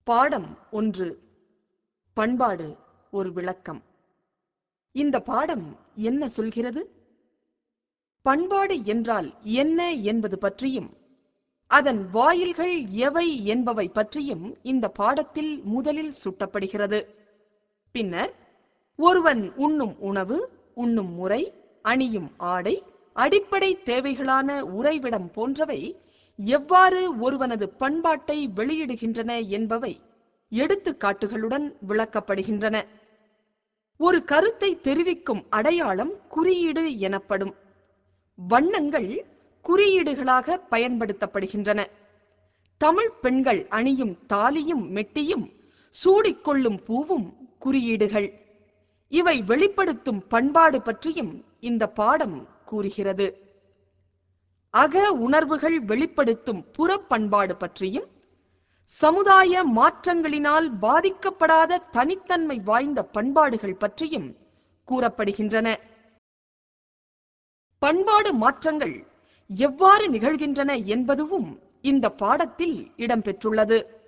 பாடம் ஒன்று பண்பாடு ஒரு விளக்கம் இந்த பாடம் என்ன சொல்கிறது பண்பாடு என்றால் என்ன என்பது பற்றியும் அதன் வாயில்கள் எவை என்பவை பற்றியும் இந்த பாடத்தில் முதலில் சுட்டப்படுகிறது பின்னர் ஒருவன் உண்ணும் உணவு உண்ணும் முறை அணியும் ஆடை அடிப்படை தேவைகளான உறைவிடம் போன்றவை எவ்வாறு ஒருவனது பண்பாட்டை வெளியிடுகின்றன என்பவை எடுத்துக்காட்டுகளுடன் விளக்கப்படுகின்றன ஒரு கருத்தை தெரிவிக்கும் அடையாளம் குறியீடு எனப்படும் வண்ணங்கள் குறியீடுகளாக பயன்படுத்தப்படுகின்றன தமிழ் பெண்கள் அணியும் தாலியும் மெட்டியும் சூடிக்கொள்ளும் பூவும் குறியீடுகள் இவை வெளிப்படுத்தும் பண்பாடு பற்றியும் இந்த பாடம் கூறுகிறது அக உணர்வுகள் வெளிப்படுத்தும் புறப்பண்பாடு பற்றியும் சமுதாய மாற்றங்களினால் பாதிக்கப்படாத தனித்தன்மை வாய்ந்த பண்பாடுகள் பற்றியும் கூறப்படுகின்றன பண்பாடு மாற்றங்கள் எவ்வாறு நிகழ்கின்றன என்பதுவும் இந்த பாடத்தில் இடம்பெற்றுள்ளது